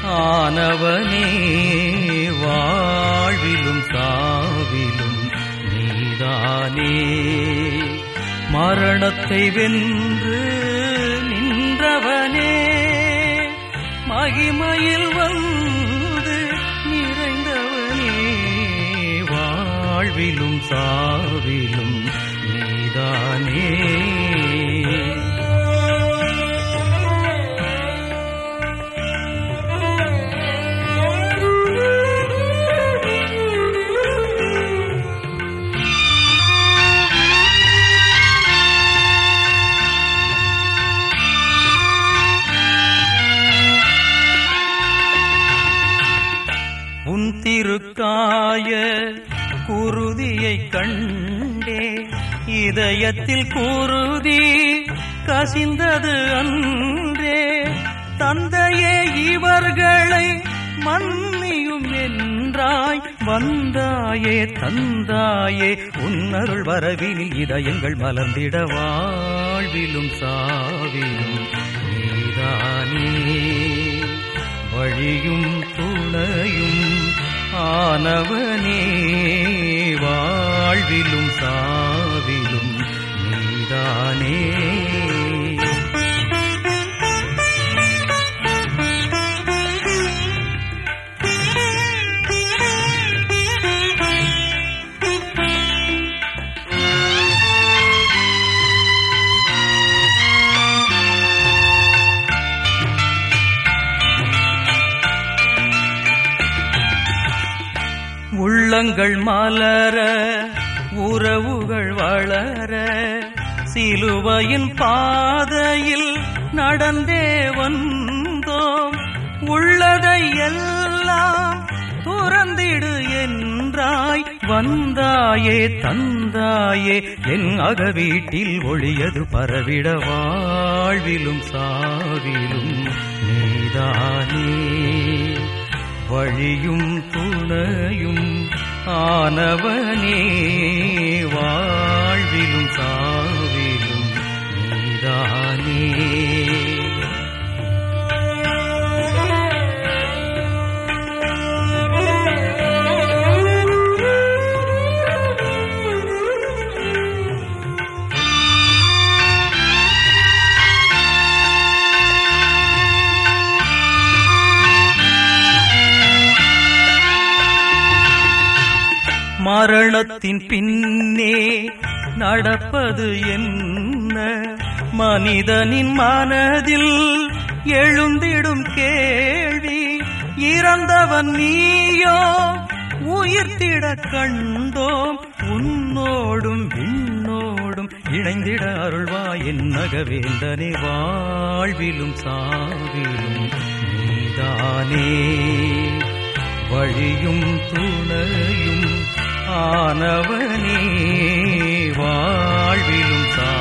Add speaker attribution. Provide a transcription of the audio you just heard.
Speaker 1: ஆனவனே வாழ்விலும் சாவிலும் நீதானே மரணத்தை வென்று நின்றவனே மகிமையில் வந்து நிறைந்தவனே வாழ்விலும் சாவிலும் நீதானே உன் திருக்காய குருதியை கண்டே இதயத்தில் குருதி கசிந்தது அன்றே தந்தையே இவர்களை மன்னியும் என்றாய் வந்தாயே தந்தாயே உன்னருள் வரவினில் இதயங்கள் மலர்ந்திட வாழ்விலும் சாவிலும் நீதானே வழியும் துணையும் ஆனவனே வாழ்விலும் சாவிலும் நீதானே உள்ளங்கள் மலர உறவுகள் வளர சிலுவையின் பாதையில் நடந்தே வந்தோம் உள்ளதை எல்லாம் துறந்திடு என்றாய் வந்தாயே தந்தாயே என் அகவீட்டில் ஒளியது பரவிட வாழ்விலும் சாவிலும் நீதானே வழியும் துணையும் ஆனவனே வாழ்விலும் சாவிலும் நீதானே மரணத்தின் பின்னே நடப்பது என்ன மனிதனின் மனதில் எழுந்திடும் கேள்வி இறந்தவன் நீயோ உயிர்த்திட கண்டோம் உன்னோடும் விண்ணோடும் இணைந்திட அருள்வாய் என்னக வேந்தனே வாழ்விலும் சாவிலும் நீதானே வழியும் துணையும் ஆனவனே வாழ்விலும் சா